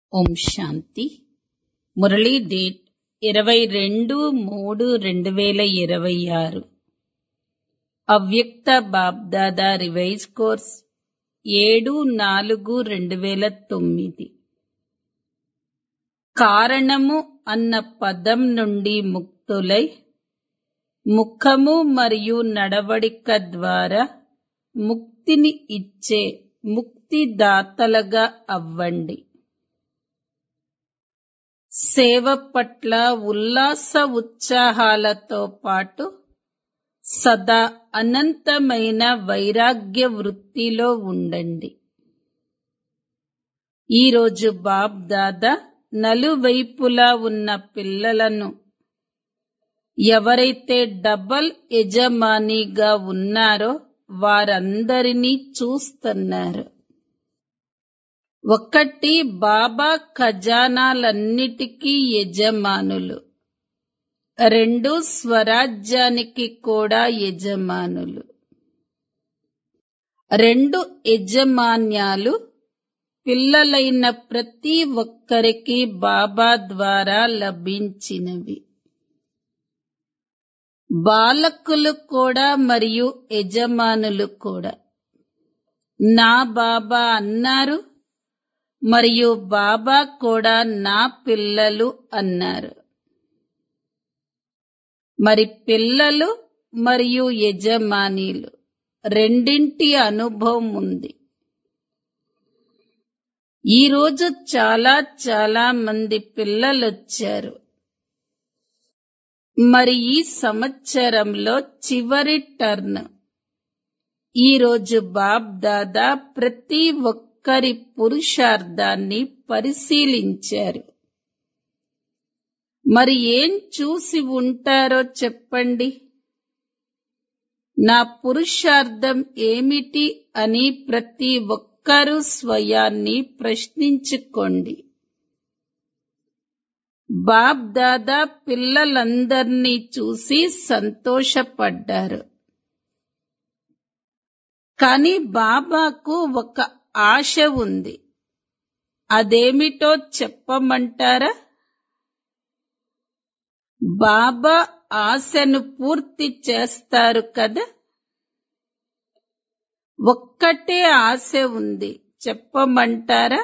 ఓం శాంతి Murali date ఇరవై రెండు మూడు రెండు వేల ఇరవై ఆరు అవ్యక్త బాబ్దాదా రివైజ్ కోర్స్ ఏడు నాలుగు రెండు వేల తొమ్మిది కారణము అన్న పదం నుండి ముక్తులై ముఖము మరియు నడవడిక ద్వారా ముక్తిని ఇచ్చే ముక్తిదాతలుగా అవ్వండి సేవ పట్ల ఉల్లాస ఉత్సాహాలతో పాటు సదా అనంతమైన వైరాగ్య వృత్తిలో ఉండండి ఈరోజు బాబ్ దాదా నలువైపులా ఉన్న పిల్లలను ఎవరైతే డబల్ యజమానిగా ఉన్నారో వారందరినీ చూస్తున్నారు ఒకటి బాబా ఖజానాలన్నిటికీ యజమానులు రెండు స్వరాజ్యానికి కూడా యజమానులు రెండు యజమాన్యాలు పిల్లలైన ప్రతి ఒక్కరికి బాబా ద్వారా లభించినవి బాలకులు కూడా మరియు యజమానులు కూడా నా బాబా అన్నారు మరియు బాబా కూడా నా పిల్లలు అన్నారు మరి పిల్లలు మరియు యజమానీలు రెండింటి అనుభవం ఉంది ఈరోజు చాలా చాలా మంది పిల్లలు వచ్చారు మరి ఈ సంవత్సరంలో చివరి టర్న్ ఈరోజు బాబ్ దాదా ప్రతి ఒక్కరి పురుషార్థాన్ని పరిశీలించారు మరి ఏం చూసి ఉంటారో చెప్పండి నా పురుషార్థం ఏమిటి అని ప్రతి ఒక్కరూ స్వయాన్ని ప్రశ్నించుకోండి బాబ్ దాదా పిల్లలందర్నీ చూసి సంతోషపడ్డారు కాని బాబాకు ఒక ఆశ ఉంది అదేమిటో చెప్పమంటారా బాబా ఆశను పూర్తి చేస్తారు కదా ఒక్కటే ఆశ ఉంది చెప్పమంటారా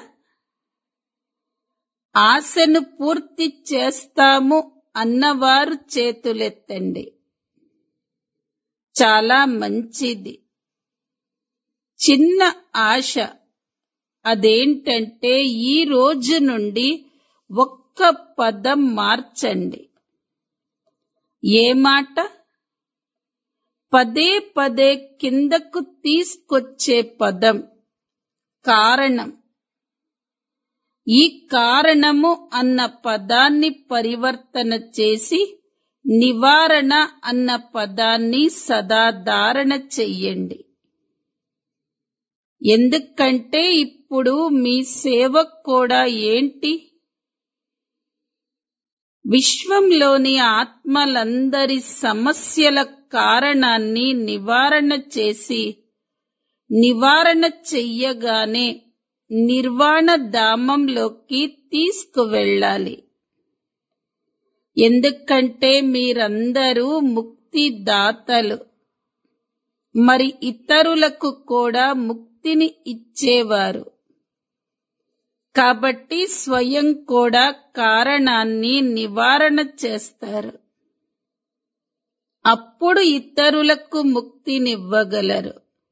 ఆశను పూర్తి చేస్తాము అన్నవారు చేతులెత్తండి చాలా మంచిది చిన్న ఆశ అదేంటంటే ఈ రోజు నుండి ఒక్క పదం మార్చండి ఏ మాట పదే పదే కిందకు తీసుకొచ్చే పదం కారణం ఈ కారణము అన్న పదాన్ని పరివర్తన చేసి నివారణ అన్న పదాన్ని సదా ధారణ చెయ్యండి ఎందుకంటే ఇప్పుడు మీ సేవ కూడా ఏంటి విశ్వంలోని ఆత్మలందరి సమస్యల కారణాన్ని నివారణ చేసి నివారణ చెయ్యగానే నిర్వాణ ధామంలోకి తీసుకువెళ్ళాలి ఎందుకంటే మీరందరూ ముక్తిదాతలు మరి ఇతరులకు కూడా ముక్తిని ఇచ్చేవారు కాబట్టి స్వయం కూడా కారణాన్ని నివారణ చేస్తారు అప్పుడు ఇతరులకు ముక్తినివ్వగలరు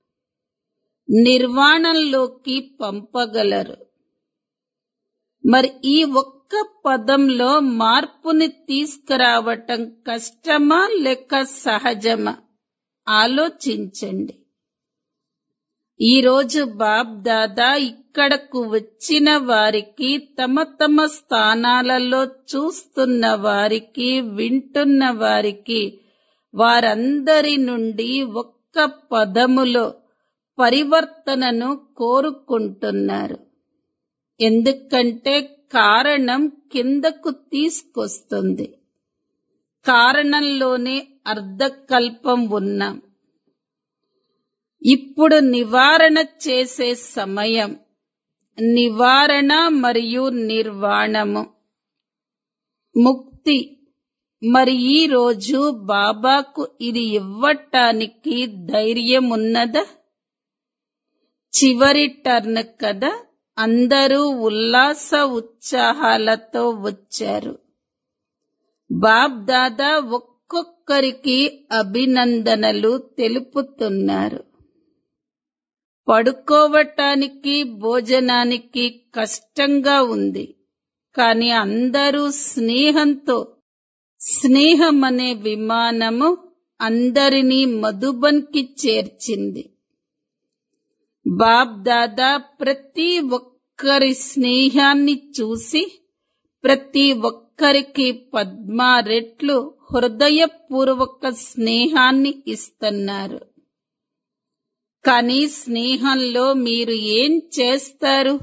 నిర్వాణంలోకి పంపగలరు మరి ఈ ఒక్క పదంలో మార్పుని తీసుకురావటం కష్టమా లేక సహజమా ఆలోచించండి ఈరోజు బాబ్ దాదా ఇక్కడకు వచ్చిన వారికి తమ తమ స్థానాలలో చూస్తున్న వారికి వింటున్న వారికి వారందరి నుండి ఒక్క పదములో పరివర్తనను కోరుకుంటున్నారు ఎందుకంటే కారణం కిందకు తీసుకొస్తుంది కారణంలోనే అర్ధకల్పం ఉన్నాం ఇప్పుడు నివారణ చేసే సమయం నివారణ మరియు నిర్వాణము ముక్తి మరి ఈ రోజు బాబాకు ఇది ఇవ్వటానికి ధైర్యం ఉన్నదా చివరి టర్న్ కదా అందరూ ఉల్లాస ఉత్సాహాలతో వచ్చారు బాబ్ దాదా ఒక్కొక్కరికి అభినందనలు తెలుపుతున్నారు పడుకోవటానికి భోజనానికి కష్టంగా ఉంది కాని అందరూ స్నేహంతో స్నేహం అనే విమానము అందరినీ మధుబన్కి చేర్చింది బాబ్ దాదా ప్రతి ఒక్కరి స్నేహాన్ని చూసి ప్రతి ఒక్కరికి పద్మా రెట్లు హృదయపూర్వక స్నేహాన్ని ఇస్తున్నారు కానీ స్నేహంలో మీరు ఏం చేస్తారు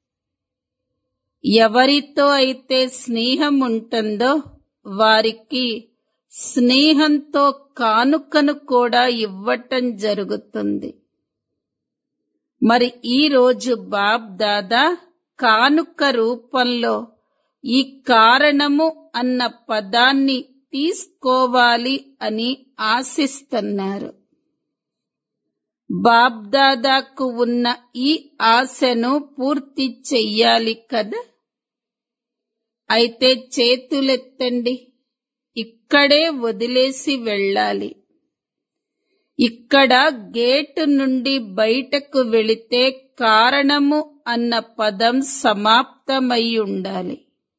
ఎవరితో అయితే స్నేహం ఉంటుందో వారికి స్నేహంతో కానుకను కూడా ఇవ్వటం జరుగుతుంది మరి ఈ రోజు బాబ్ దాదా కానుక రూపంలో ఈ కారణము అన్న పదాన్ని తీసుకోవాలి అని ఆశిస్తున్నారు బాబ్ దాదాకు ఉన్న ఈ ఆశను పూర్తి చెయ్యాలి కదా అయితే చేతులెత్తండి ఇక్కడే వదిలేసి వెళ్ళాలి ఇక్కడ గేటు నుండి బయటకు వెళితే కారణము అన్న పదం సమాప్తమై ఉండాలి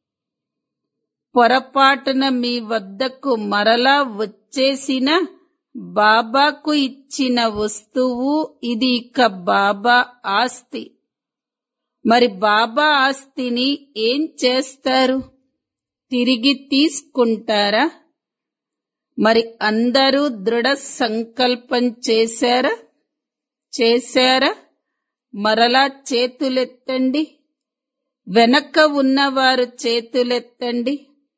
పొరపాటున మీ వద్దకు మరలా వచ్చేసిన బాబాకు ఇచ్చిన వస్తువు ఇది ఇక బాబా ఆస్తి మరి బాబా ఆస్తిని ఏం చేస్తారు తిరిగి తీసుకుంటారా మరి అందరూ దృఢ సంకల్పం చేశారా చేశారా మరలా చేతులెత్తండి వెనక ఉన్నవారు చేతులెత్తండి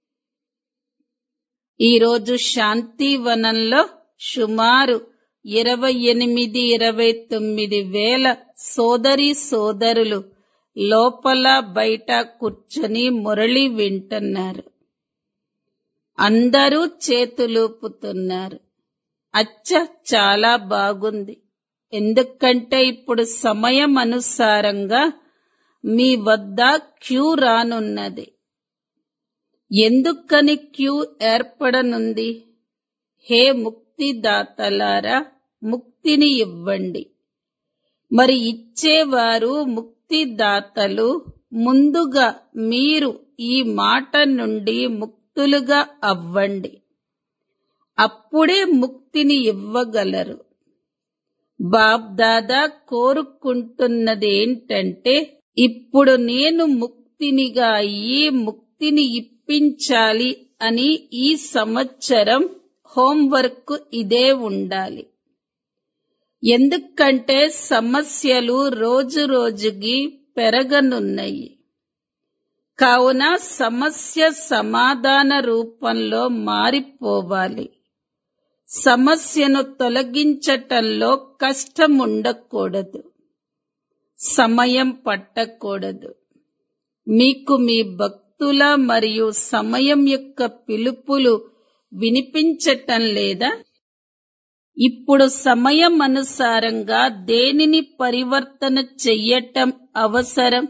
ఈరోజు శాంతివనంలో సుమారు ఇరవై ఎనిమిది ఇరవై తొమ్మిది వేల సోదరి సోదరులు లోపల బయట కూర్చొని మురళి వింటున్నారు అందరూ చేతులూపుతున్నారు అచ్చ చాలా బాగుంది ఎందుకంటే ఇప్పుడు సమయం అనుసారంగా మీ వద్ద క్యూ రానున్నది ఎందుకని క్యూ ఏర్పడనుంది హే ముక్తిదాతలారా ముక్తిని ఇవ్వండి మరి ఇచ్చేవారు ముక్తిదాతలు ముందుగా మీరు ఈ మాట నుండి ముక్తులుగా అవ్వండి అప్పుడే ముక్తిని ఇవ్వగలరు బాబ్ దాదా కోరుకుంటున్నది ఏంటంటే ఇప్పుడు నేను ముక్తినిగా అయ్యి ముక్తిని ఇప్పించాలి అని ఈ సంవత్సరం హోంవర్క్ ఇదే ఉండాలి ఎందుకంటే సమస్యలు రోజు రోజుకి పెరగనున్నాయి కావున సమస్య సమాధాన రూపంలో మారిపోవాలి సమస్యను తొలగించటంలో కష్టం ఉండకూడదు సమయం పట్టకూడదు మీకు మీ భక్తుల మరియు సమయం యొక్క పిలుపులు వినిపించటం లేదా ఇప్పుడు సమయం అనుసారంగా దేనిని పరివర్తన చెయ్యటం అవసరం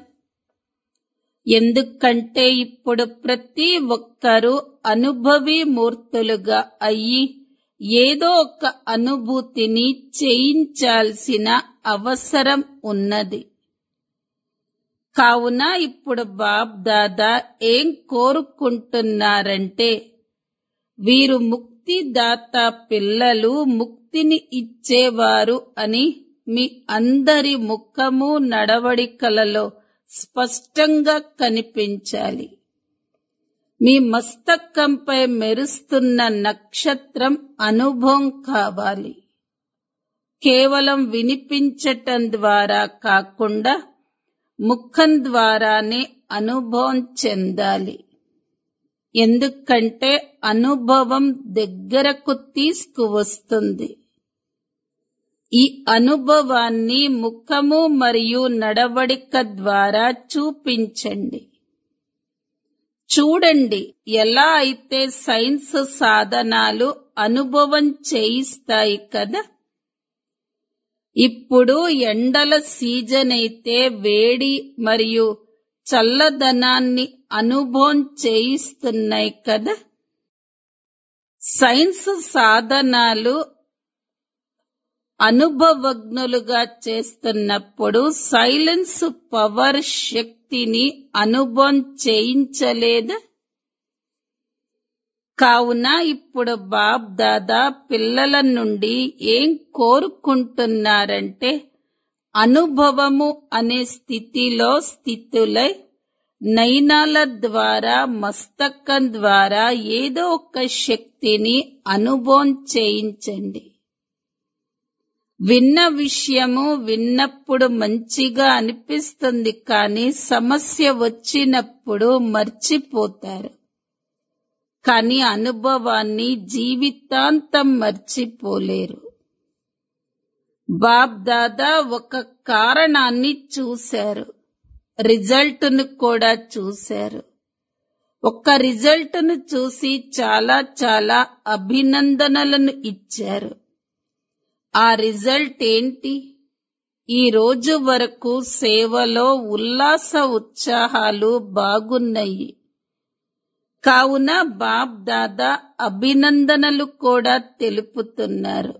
ఎందుకంటే ఇప్పుడు ప్రతి ఒక్కరూ అనుభవీ మూర్తులుగా అయ్యి ఏదో ఒక అనుభూతిని చేయించాల్సిన అవసరం ఉన్నది కావున ఇప్పుడు బాబ్ దాదా ఏం కోరుకుంటున్నారంటే వీరు ముక్తిదాత పిల్లలు ముక్తిని ఇచ్చేవారు అని మీ అందరి ముఖము నడవడికలలో స్పష్టంగా కనిపించాలి మీ మస్తకంపై మెరుస్తున్న నక్షత్రం అనుభవం కావాలి కేవలం వినిపించటం ద్వారా కాకుండా ముఖం ద్వారానే అనుభవం చెందాలి ఎందుకంటే అనుభవం దగ్గరకు తీసుకువస్తుంది ఈ అనుభవాన్ని ముఖము మరియు నడవడిక ద్వారా చూపించండి చూడండి ఎలా అయితే సైన్స్ సాధనాలు అనుభవం చేయిస్తాయి కదా ఇప్పుడు ఎండల సీజన్ అయితే వేడి మరియు చల్లదనాన్ని అనుభవం చేయిస్తున్నాయి కదా సైన్స్ సాధనాలు అనుభవజ్ఞులుగా చేస్తున్నప్పుడు సైలెన్స్ పవర్ శక్తిని అనుభవం చేయించలేదా కావున ఇప్పుడు బాబ్ దాదా పిల్లల నుండి ఏం కోరుకుంటున్నారంటే అనుభవము అనే స్థితిలో స్థితులై నయనాల ద్వారా మస్తకం ద్వారా ఏదో ఒక శక్తిని అనుభవం చేయించండి విన్న విషయము విన్నప్పుడు మంచిగా అనిపిస్తుంది కానీ సమస్య వచ్చినప్పుడు మర్చిపోతారు కానీ అనుభవాన్ని జీవితాంతం మర్చిపోలేరు బాబ్ దాదా ఒక కారణాన్ని చూశారు రిజల్ట్ను కూడా చూశారు ఒక్క రిజల్ట్ను చూసి చాలా చాలా అభినందనలను ఇచ్చారు ఆ రిజల్ట్ ఏంటి ఈ రోజు వరకు సేవలో ఉల్లాస ఉత్సాహాలు బాగున్నాయి కావున బాబ్ దాదా అభినందనలు కూడా తెలుపుతున్నారు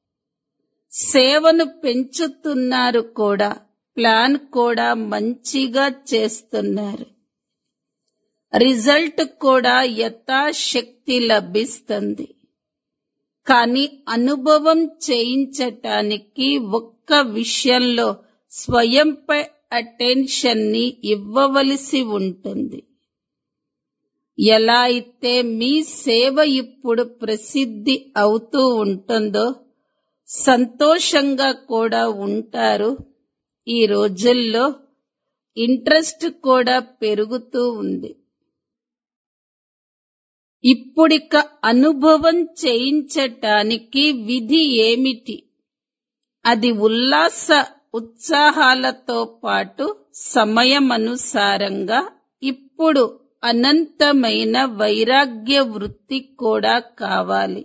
సేవను పెంచుతున్నారు కూడా ప్లాన్ కూడా మంచిగా చేస్తున్నారు రిజల్ట్ కూడా యథాశక్తి లభిస్తుంది కానీ అనుభవం చేయించటానికి ఒక్క విషయంలో స్వయంపై అటెన్షన్ ని ఇవ్వవలసి ఉంటుంది ఎలా అయితే మీ సేవ ఇప్పుడు ప్రసిద్ధి అవుతూ ఉంటుందో సంతోషంగా కూడా ఉంటారు ఈ రోజుల్లో ఇంట్రెస్ట్ కూడా పెరుగుతూ ఉంది ఇప్పుడిక అనుభవం చేయించటానికి విధి ఏమిటి అది ఉల్లాస ఉత్సాహాలతో పాటు సమయమనుసారంగా ఇప్పుడు అనంతమైన వైరాగ్య వృత్తి కూడా కావాలి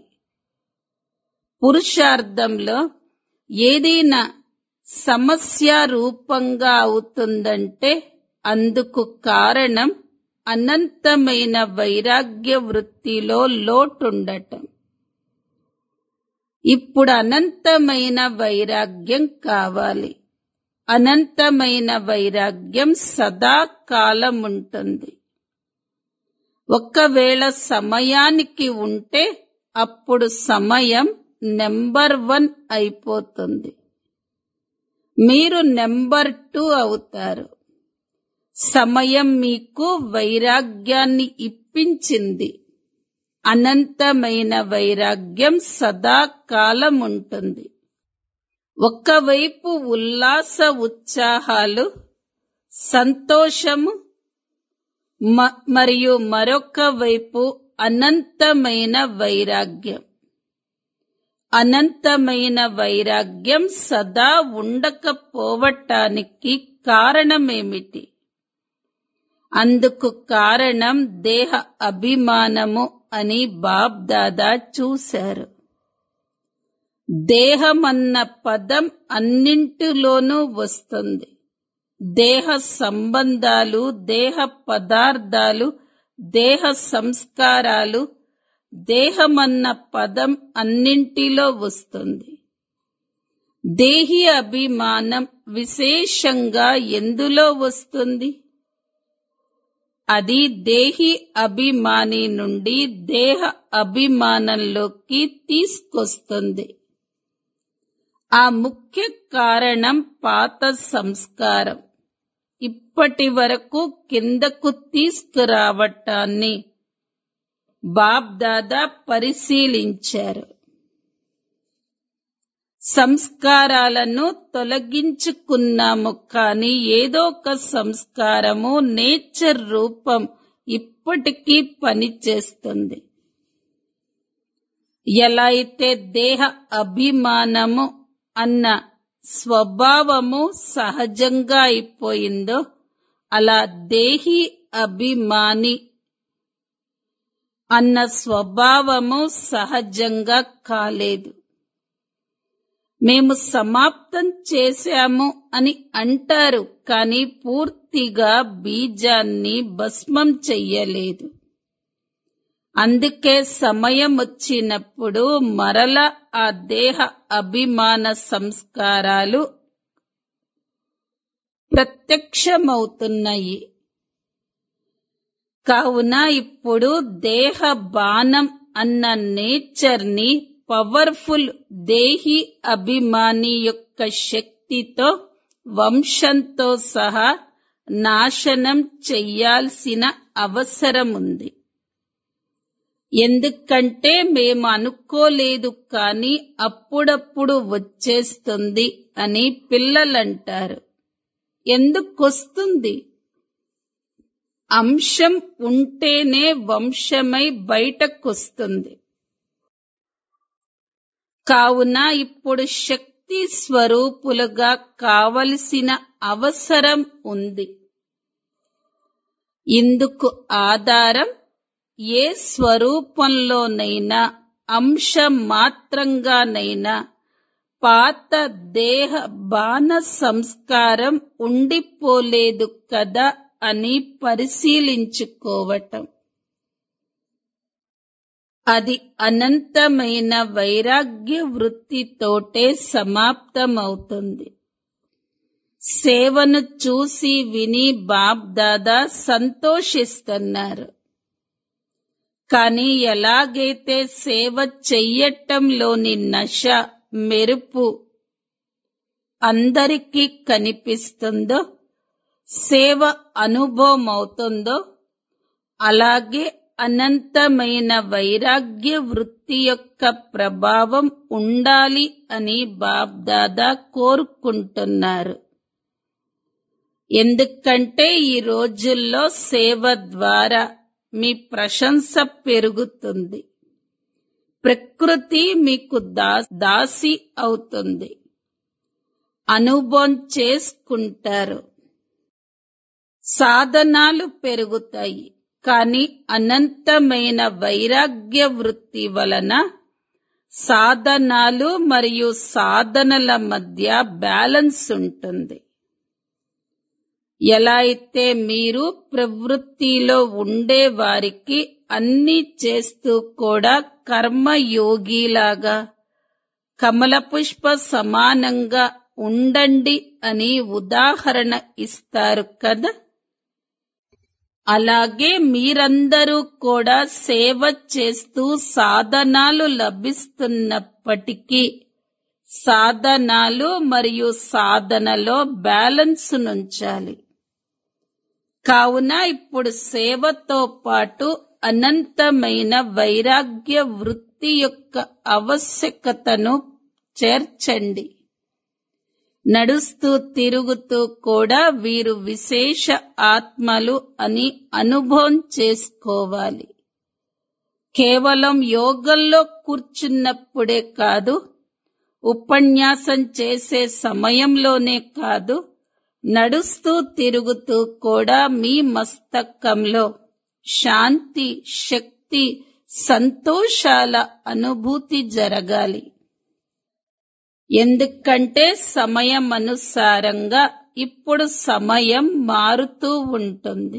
పురుషార్థంలో ఏదైనా సమస్య రూపంగా అవుతుందంటే అందుకు కారణం అనంతమైన వైరాగ్య వృత్తిలో లోటుండటం ఇప్పుడు అనంతమైన వైరాగ్యం కావాలి అనంతమైన వైరాగ్యం సదా కాలం ఉంటుంది ఒకవేళ సమయానికి ఉంటే అప్పుడు సమయం నెంబర్ వన్ అయిపోతుంది మీరు నెంబర్ టూ అవుతారు సమయం మీకు వైరాగ్యాన్ని ఇప్పించింది అనంతమైన వైరాగ్యం సదాకాలం ఉంటుంది ఒకవైపు ఉల్లాస ఉత్సాహాలు సంతోషము మ- మరియు మరొక వైపు అనంతమైన వైరాగ్యం అనంతమైన వైరాగ్యం సదా ఉండకపోవటానికి కారణమేమిటి అందుకు కారణం దేహ అభిమానము అని బాబ్ దాదా చూశారు దేహమన్న పదం అన్నింటిలోనూ వస్తుంది దేహ సంబంధాలు దేహ పదార్థాలు దేహ సంస్కారాలు దేహమన్న పదం అన్నింటిలో వస్తుంది దేహి అభిమానం విశేషంగా ఎందులో వస్తుంది అది దేహి అభిమాని నుండి దేహ అభిమానంలోకి తీసుకొస్తుంది ఆ ముఖ్య కారణం పాత సంస్కారం ఇప్పటి వరకు కిందకు తీసుకురావటాన్ని బాబ్ దాదా పరిశీలించారు సంస్కారాలను తొలగించుకున్నాము కానీ ఏదో ఒక సంస్కారము నేచర్ రూపం ఇప్పటికీ పనిచేస్తుంది ఎలా అయితే దేహ అభిమానము అన్న స్వభావము సహజంగా అయిపోయిందో అలా దేహి అభిమాని అన్న స్వభావము సహజంగా కాలేదు మేము సమాప్తం చేశాము అని అంటారు కానీ పూర్తిగా బీజాన్ని భస్మం చెయ్యలేదు అందుకే సమయం వచ్చినప్పుడు మరల ఆ దేహ అభిమాన సంస్కారాలు ప్రత్యక్షమవుతున్నాయి కావున ఇప్పుడు దేహ బాణం అన్న నేచర్ ని పవర్ఫుల్ దేహి అభిమాని యొక్క శక్తితో వంశంతో సహా నాశనం చెయ్యాల్సిన అవసరం ఉంది ఎందుకంటే మేము అనుకోలేదు కానీ అప్పుడప్పుడు వచ్చేస్తుంది అని పిల్లలంటారు ఎందుకొస్తుంది అంశం ఉంటేనే వంశమై బయటకొస్తుంది కావున ఇప్పుడు శక్తి స్వరూపులుగా కావలసిన అవసరం ఉంది ఇందుకు ఆధారం ఏ స్వరూపంలోనైనా అంశ మాత్రంగానైనా పాత దేహ బాణ సంస్కారం ఉండిపోలేదు కదా అని పరిశీలించుకోవటం అది అనంతమైన వైరాగ్య వృత్తితోటే సమాప్తమవుతుంది సేవను చూసి విని బాబ్దాదా సంతోషిస్తున్నారు కానీ ఎలాగైతే సేవ చెయ్యటంలోని నశ మెరుపు అందరికీ కనిపిస్తుందో సేవ అనుభవం అవుతుందో అలాగే అనంతమైన వైరాగ్య వృత్తి యొక్క ప్రభావం ఉండాలి అని బాబ్దాదా కోరుకుంటున్నారు ఎందుకంటే ఈ రోజుల్లో సేవ ద్వారా మీ ప్రశంస పెరుగుతుంది ప్రకృతి మీకు దా దాసి అవుతుంది అనుభవం చేసుకుంటారు సాధనాలు పెరుగుతాయి కానీ అనంతమైన వైరాగ్య వృత్తి వలన సాధనాలు మరియు సాధనల మధ్య బ్యాలెన్స్ ఉంటుంది ఎలా అయితే మీరు ప్రవృత్తిలో ఉండే వారికి అన్ని చేస్తూ కూడా కర్మయోగిలాగా కమల పుష్ప సమానంగా ఉండండి అని ఉదాహరణ ఇస్తారు కదా అలాగే మీరందరూ కూడా సేవ చేస్తూ సాధనాలు లభిస్తున్నప్పటికీ సాధనాలు మరియు సాధనలో బ్యాలెన్స్ నుంచాలి కావున ఇప్పుడు సేవతో పాటు అనంతమైన వైరాగ్య వృత్తి యొక్క ఆవశ్యకతను చేర్చండి నడుస్తూ తిరుగుతూ కూడా వీరు విశేష ఆత్మలు అని అనుభవం చేసుకోవాలి కేవలం యోగంలో కూర్చున్నప్పుడే కాదు ఉపన్యాసం చేసే సమయంలోనే కాదు నడుస్తూ తిరుగుతూ కూడా మీ మస్తకంలో శాంతి శక్తి సంతోషాల అనుభూతి జరగాలి ఎందుకంటే సమయం అనుసారంగా ఇప్పుడు సమయం మారుతూ ఉంటుంది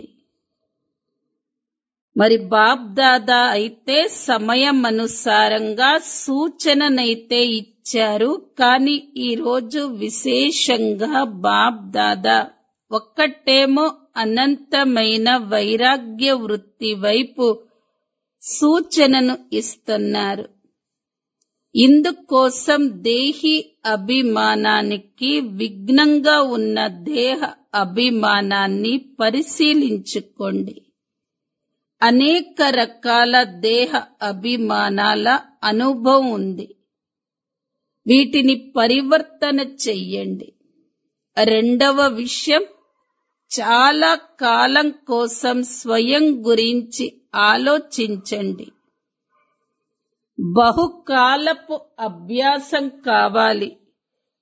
మరి బాప్ దాదా అయితే సమయం అనుసారంగా సూచననైతే ఇచ్చారు కానీ ఈ రోజు విశేషంగా బాప్ దాదా ఒక్కటేమో అనంతమైన వైరాగ్య వృత్తి వైపు సూచనను ఇస్తున్నారు ఇందుకోసం దేహి అభిమానానికి విఘ్నంగా ఉన్న దేహ అభిమానాన్ని పరిశీలించుకోండి అనేక రకాల దేహ అభిమానాల అనుభవం ఉంది వీటిని పరివర్తన చెయ్యండి రెండవ విషయం చాలా కాలం కోసం స్వయం గురించి ఆలోచించండి బహుకాలపు అభ్యాసం కావాలి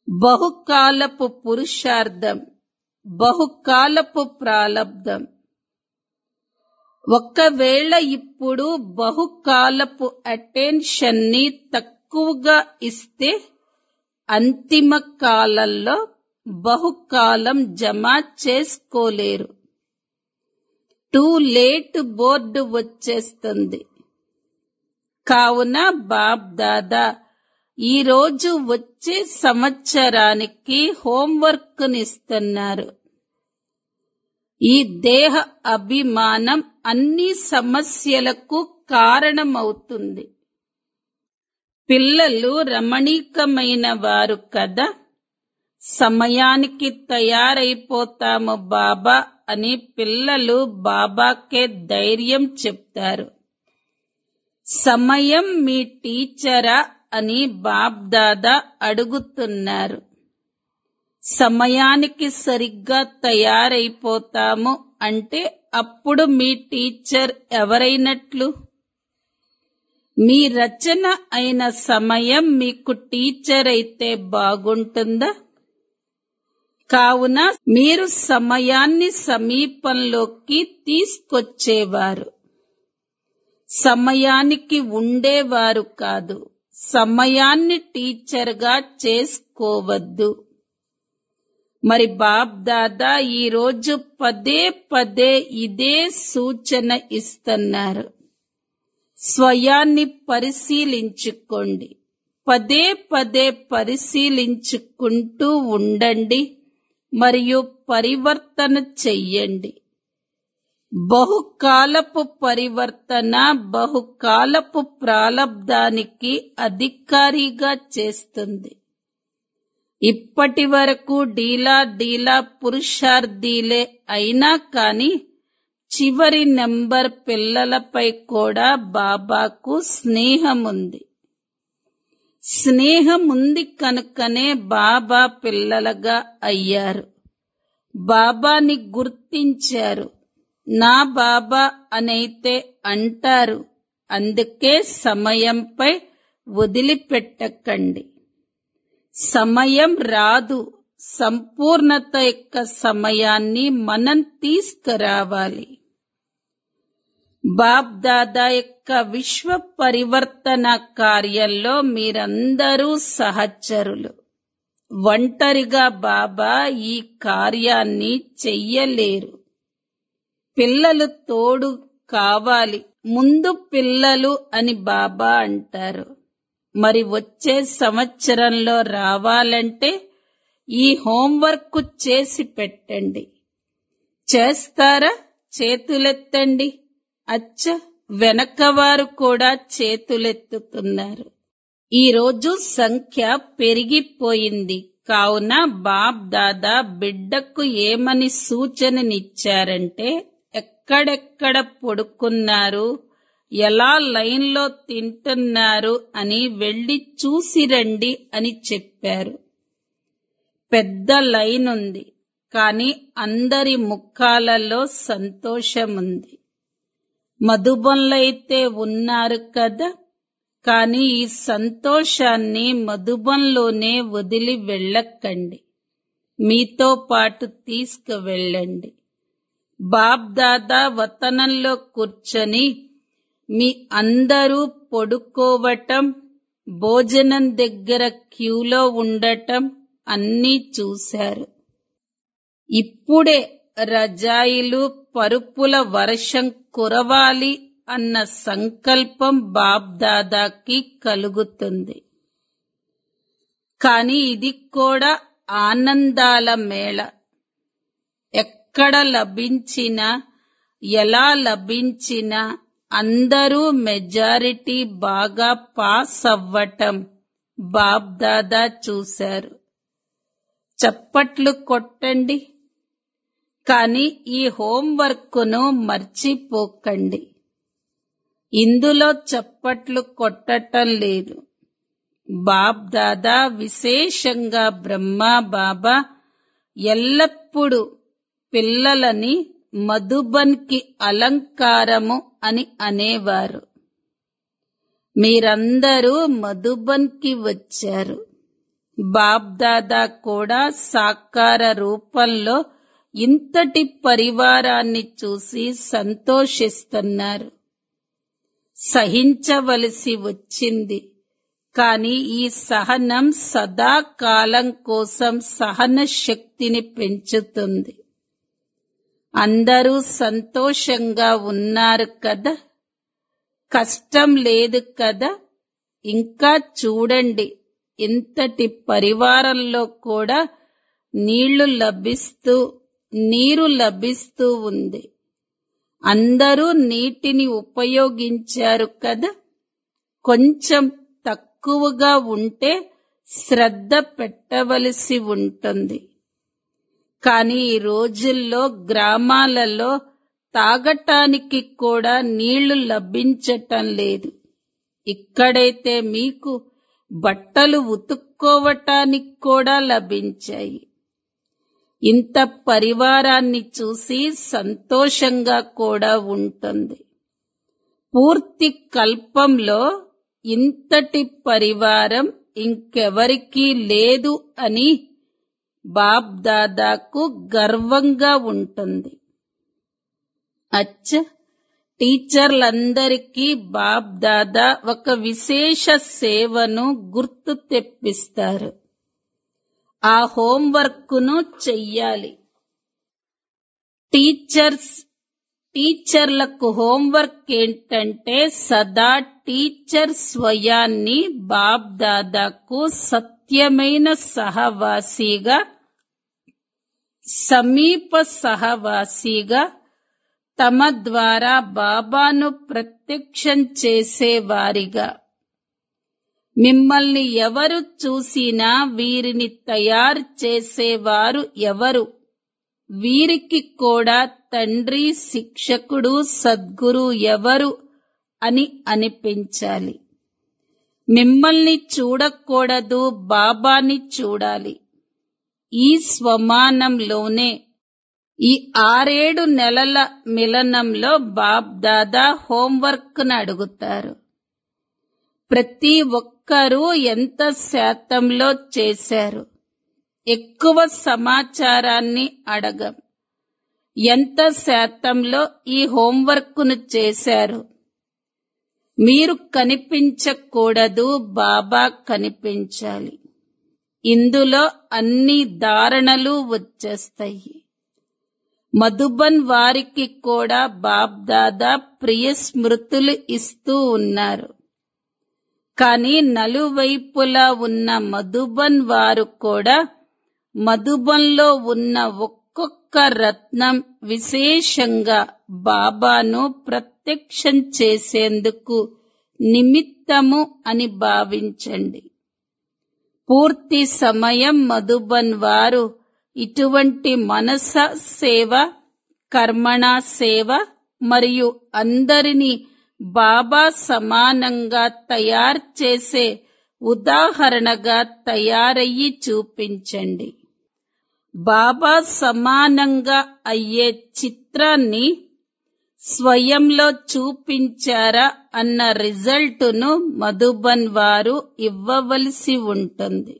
బహుకాలపు పురుషార్థం బహుకాలపు ప్రాలబ్ధం ఒకవేళ ఇప్పుడు బహుకాలపు అటెన్షన్ ని తక్కువగా ఇస్తే అంతిమ కాలంలో బహుకాలం జమ చేసుకోలేరు టూ లేట్ బోర్డు వచ్చేస్తుంది కావున బాబ్ దాదా ఈ రోజు వచ్చే సంవత్సరానికి హోంవర్క్ నిస్తున్నారు ఈ దేహ అభిమానం అన్ని సమస్యలకు కారణమవుతుంది పిల్లలు రమణీకమైన వారు కదా సమయానికి తయారైపోతాము బాబా అని పిల్లలు బాబాకే ధైర్యం చెప్తారు సమయం మీ టీచరా అని బాబ్దాదా అడుగుతున్నారు సమయానికి సరిగ్గా తయారైపోతాము అంటే అప్పుడు మీ టీచర్ ఎవరైనట్లు మీ రచన అయిన సమయం మీకు టీచర్ అయితే బాగుంటుందా కావున మీరు సమయాన్ని సమీపంలోకి తీసుకొచ్చేవారు సమయానికి ఉండేవారు కాదు సమయాన్ని టీచర్గా చేసుకోవద్దు మరి బాబ్ దాదా ఈ రోజు పదే పదే ఇదే సూచన ఇస్తున్నారు స్వయాన్ని పరిశీలించుకోండి పదే పదే పరిశీలించుకుంటూ ఉండండి మరియు పరివర్తన చెయ్యండి బహుకాలపు పరివర్తన బహుకాలపు ప్రాలబ్ధానికి అధికారిగా చేస్తుంది ఇప్పటి వరకు డీలా డీలా పురుషార్థీలే అయినా కాని చివరి నెంబర్ పిల్లలపై కూడా బాబాకు స్నేహముంది స్నేహముంది కనుకనే బాబా పిల్లలుగా అయ్యారు బాబాని గుర్తించారు నా బాబా అనైతే అంటారు అందుకే సమయంపై వదిలిపెట్టకండి సమయం రాదు సంపూర్ణత యొక్క సమయాన్ని మనం తీసుకురావాలి బాబ్ దాదా యొక్క విశ్వ పరివర్తన కార్యంలో మీరందరూ సహచరులు ఒంటరిగా బాబా ఈ కార్యాన్ని చెయ్యలేరు పిల్లలు తోడు కావాలి ముందు పిల్లలు అని బాబా అంటారు మరి వచ్చే సంవత్సరంలో రావాలంటే ఈ హోంవర్క్ చేసి పెట్టండి చేస్తారా చేతులెత్తండి అచ్చ వెనకవారు కూడా చేతులెత్తుతున్నారు ఈ రోజు సంఖ్య పెరిగిపోయింది కావున బాబ్ దాదా బిడ్డకు ఏమని సూచననిచ్చారంటే ఎక్కడెక్కడ పడుకున్నారు ఎలా లైన్లో తింటున్నారు అని వెళ్లి చూసిరండి అని చెప్పారు పెద్ద లైన్ ఉంది కాని అందరి ముఖాలలో సంతోషముంది మధుబన్లో అయితే ఉన్నారు కదా కాని ఈ సంతోషాన్ని మధుబన్లోనే వదిలి వెళ్ళకండి మీతో పాటు తీసుకువెళ్ళండి బాబ్ దాదా వతనంలో కూర్చొని మీ అందరూ పడుకోవటం భోజనం దగ్గర క్యూలో ఉండటం అన్నీ చూశారు ఇప్పుడే రజాయిలు పరుపుల వర్షం కురవాలి అన్న సంకల్పం బాబ్ దాదాకి కలుగుతుంది కాని ఇది కూడా ఆనందాల మేళ ఎక్కడ లభించినా ఎలా లభించినా అందరూ మెజారిటీ బాగా పాస్ అవ్వటం బాబ్ దాదా చూశారు చప్పట్లు కొట్టండి కానీ ఈ హోంవర్క్ను మర్చిపోకండి ఇందులో చప్పట్లు కొట్టటం లేదు బాబ్ దాదా విశేషంగా బ్రహ్మ బాబా ఎల్లప్పుడూ పిల్లలని మధుబన్కి అలంకారము అని అనేవారు మీరందరూ మధుబన్కి వచ్చారు బాబ్దాదా కూడా సాకార రూపంలో ఇంతటి పరివారాన్ని చూసి సంతోషిస్తున్నారు సహించవలసి వచ్చింది కానీ ఈ సహనం సదాకాలం కోసం సహన శక్తిని పెంచుతుంది అందరూ సంతోషంగా ఉన్నారు కదా కష్టం లేదు కదా ఇంకా చూడండి ఇంతటి పరివారంలో కూడా నీళ్లు లభిస్తూ నీరు లభిస్తూ ఉంది అందరూ నీటిని ఉపయోగించారు కదా కొంచెం తక్కువగా ఉంటే శ్రద్ధ పెట్టవలసి ఉంటుంది కానీ ఈ రోజుల్లో గ్రామాలలో తాగటానికి కూడా నీళ్లు లభించటం లేదు ఇక్కడైతే మీకు బట్టలు ఉతుక్కోవటానికి కూడా లభించాయి ఇంత పరివారాన్ని చూసి సంతోషంగా కూడా ఉంటుంది పూర్తి కల్పంలో ఇంతటి పరివారం ఇంకెవరికీ లేదు అని బాబ్ దాదాకు గర్వంగా ఉంటుంది అచ్చ టీచర్లందరికీ బాబ్ దాదా ఒక విశేష సేవను గుర్తు తెప్పిస్తారు ఆ హోంవర్క్ను చెయ్యాలి టీచర్స్ టీచర్లకు హోంవర్క్ ఏంటంటే సదా టీచర్ స్వయాన్ని బాబ్ దాదాకు సత్యమైన సహవాసిగా సమీప సహవాసిగా తమ ద్వారా బాబాను ప్రత్యక్షం చేసేవారిగా మిమ్మల్ని ఎవరు చూసినా వీరిని తయారు చేసేవారు ఎవరు వీరికి కూడా తండ్రి శిక్షకుడు సద్గురు ఎవరు అని అనిపించాలి మిమ్మల్ని చూడకూడదు బాబాని చూడాలి ఈ స్వమానంలోనే ఈ ఆరేడు నెలల మిలనంలో బాబ్ దాదా హోంవర్క్ను అడుగుతారు ప్రతి ఒక్కరూ ఎంత శాతంలో చేశారు ఎక్కువ సమాచారాన్ని అడగం ఎంత శాతంలో ఈ హోంవర్క్ను చేశారు మీరు కనిపించకూడదు బాబా కనిపించాలి ఇందులో అన్ని ధారణలు వచ్చేస్తాయి మధుబన్ వారికి కూడా బాబ్ దాదా ప్రియ స్మృతులు ఇస్తూ ఉన్నారు కానీ నలువైపులా ఉన్న మధుబన్ వారు కూడా మధుబన్లో ఉన్న ఒక్కొక్క రత్నం విశేషంగా బాబాను ప్రత్యక్షం చేసేందుకు నిమిత్తము అని భావించండి పూర్తి సమయం మధుబన్ వారు ఇటువంటి మనస సేవ కర్మణ సేవ మరియు అందరినీ బాబా సమానంగా తయారు చేసే ఉదాహరణగా తయారయ్యి చూపించండి బాబా సమానంగా అయ్యే చిత్రాన్ని స్వయంలో చూపించారా అన్న రిజల్టును మధుబన్ వారు ఇవ్వవలసి ఉంటుంది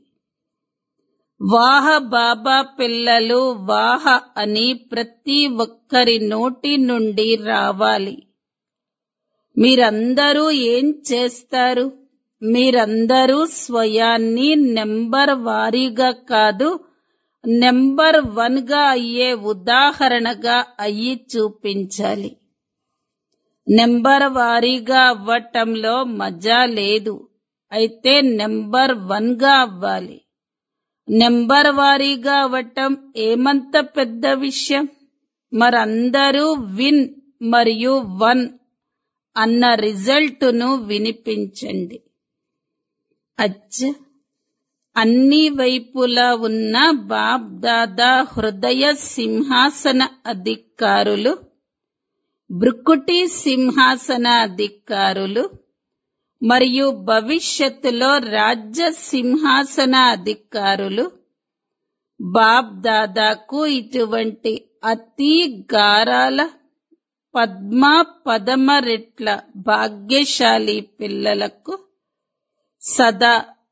వాహ బాబా పిల్లలు వాహ అని ప్రతి ఒక్కరి నోటి నుండి రావాలి మీరందరూ ఏం చేస్తారు మీరందరూ స్వయాన్ని నెంబర్ వారీగా కాదు నెంబర్ వన్ గా అయ్యే ఉదాహరణగా అయ్యి చూపించాలి నెంబర్ వారీగా అవ్వటంలో మజా లేదు అయితే నెంబర్ వన్ గా అవ్వాలి నెంబర్ వారీగా అవ్వటం ఏమంత పెద్ద విషయం మరందరూ విన్ మరియు వన్ అన్న రిజల్టును వినిపించండి అచ్చ అన్ని వైపులా ఉన్న బాబ్ దాదా హృదయ సింహాసన అధికారులు బ్రుకుటి సింహాసన అధికారులు మరియు భవిష్యత్తులో రాజ్య సింహాసన అధికారులు బాబ్ దాదాకు ఇటువంటి అతి గారాల పద్మ పదమ రెట్ల భాగ్యశాలి పిల్లలకు సదా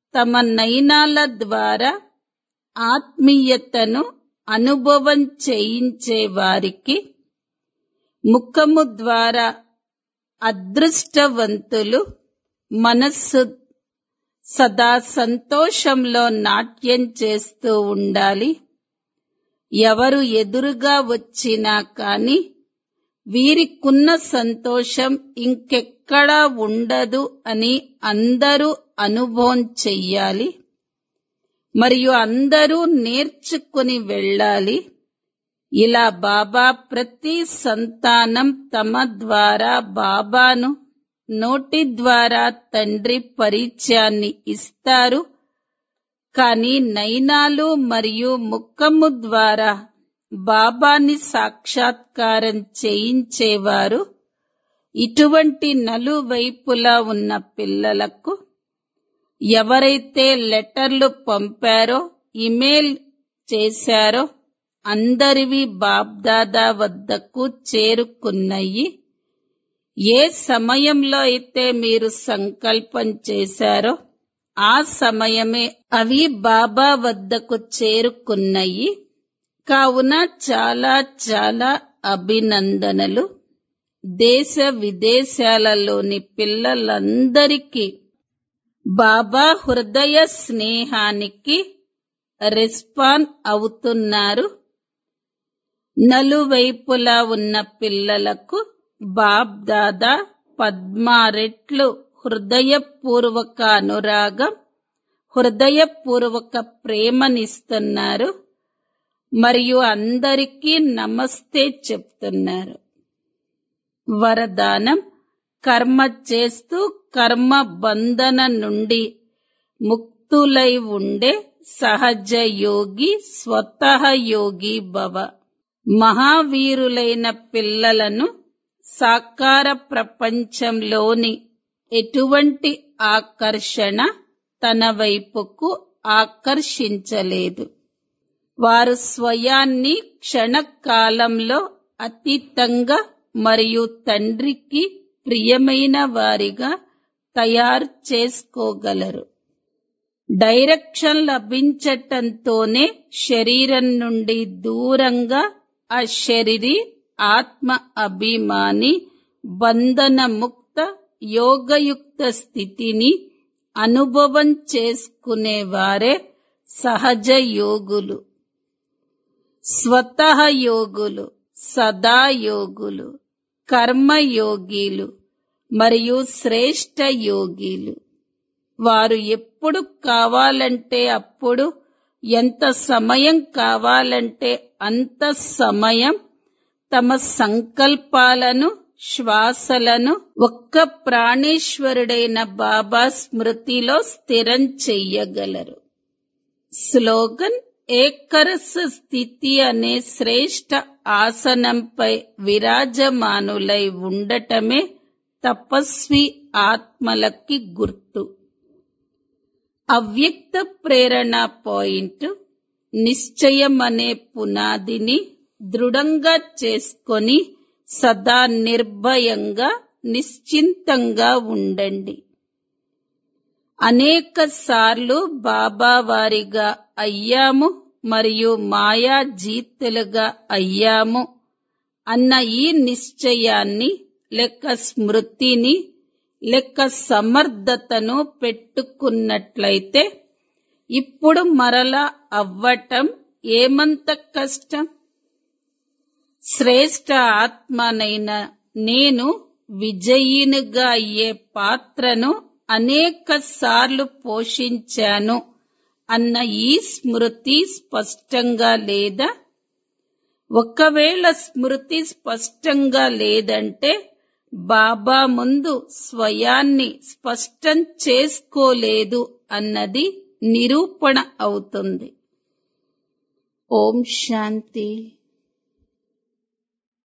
తమ నయనాల ద్వారా ఆత్మీయతను అనుభవం చేయించే వారికి ముఖము ద్వారా అదృష్టవంతులు మనస్సు సదా సంతోషంలో నాట్యం చేస్తూ ఉండాలి ఎవరు ఎదురుగా వచ్చినా కాని వీరికున్న సంతోషం ఇంకెక్కడా ఉండదు అని అందరూ అనుభవం చెయ్యాలి మరియు అందరూ నేర్చుకుని వెళ్ళాలి ఇలా బాబా ప్రతి సంతానం తమ ద్వారా బాబాను నోటి ద్వారా తండ్రి పరిచయాన్ని ఇస్తారు కానీ నయనాలు మరియు ముఖము ద్వారా బాబాని సాక్షాత్కారం చేయించేవారు ఇటువంటి నలువైపులా ఉన్న పిల్లలకు ఎవరైతే లెటర్లు పంపారో ఇమెయిల్ చేశారో అందరివి బాబ్దాదా వద్దకు చేరుకున్నాయి ఏ సమయంలో అయితే మీరు సంకల్పం చేశారో ఆ సమయమే అవి బాబా వద్దకు చేరుకున్నాయి కావున చాలా చాలా అభినందనలు దేశ విదేశాలలోని పిల్లలందరికీ బాబా హృదయ స్నేహానికి రెస్పాన్ అవుతున్నారు నలువైపులా ఉన్న పిల్లలకు బాబ్ దాదా పద్మారెట్లు హృదయపూర్వక అనురాగం హృదయపూర్వక ప్రేమనిస్తున్నారు మరియు అందరికీ నమస్తే చెప్తున్నారు వరదానం కర్మ చేస్తూ కర్మ బంధన నుండి ముక్తులై ఉండే సహజ యోగి స్వతః యోగి భవ మహావీరులైన పిల్లలను సాకార ప్రపంచంలోని ఎటువంటి ఆకర్షణ తన వైపుకు ఆకర్షించలేదు వారు స్వయాన్ని క్షణకాలంలో అతీతంగా మరియు తండ్రికి ప్రియమైన వారిగా తయారు చేసుకోగలరు డైరెక్షన్ లభించటంతోనే శరీరం నుండి దూరంగా ఆ శరీరి ఆత్మ అభిమాని బంధన ముక్త యోగయుక్త స్థితిని అనుభవం చేసుకునేవారే సహజ యోగులు స్వతః యోగులు సదా యోగులు కర్మయోగీలు మరియు శ్రేష్ట యోగీలు వారు ఎప్పుడు కావాలంటే అప్పుడు ఎంత సమయం కావాలంటే అంత సమయం తమ సంకల్పాలను శ్వాసలను ఒక్క ప్రాణేశ్వరుడైన బాబా స్మృతిలో స్థిరం చెయ్యగలరు స్లోగన్ ఏకరస స్థితి అనే శ్రేష్ట ఆసనంపై విరాజమానులై ఉండటమే తపస్వి ఆత్మలకి గుర్తు అవ్యక్త ప్రేరణ పాయింట్ నిశ్చయం అనే పునాదిని దృఢంగా చేసుకొని సదా నిర్భయంగా నిశ్చింతంగా ఉండండి అనేక సార్లు బాబా వారిగా అయ్యాము మరియు మాయా జీతులుగా అయ్యాము అన్న ఈ నిశ్చయాన్ని లెక్క స్మృతిని లెక్క సమర్థతను పెట్టుకున్నట్లయితే ఇప్పుడు మరలా అవ్వటం ఏమంత కష్టం శ్రేష్ట ఆత్మనైన నేను విజయినిగా అయ్యే పాత్రను అనేక సార్లు పోషించాను అన్న ఈ స్మృతి స్పష్టంగా లేదా ఒకవేళ స్మృతి స్పష్టంగా లేదంటే బాబా ముందు స్వయాన్ని స్పష్టం చేసుకోలేదు అన్నది నిరూపణ అవుతుంది ఓం శాంతి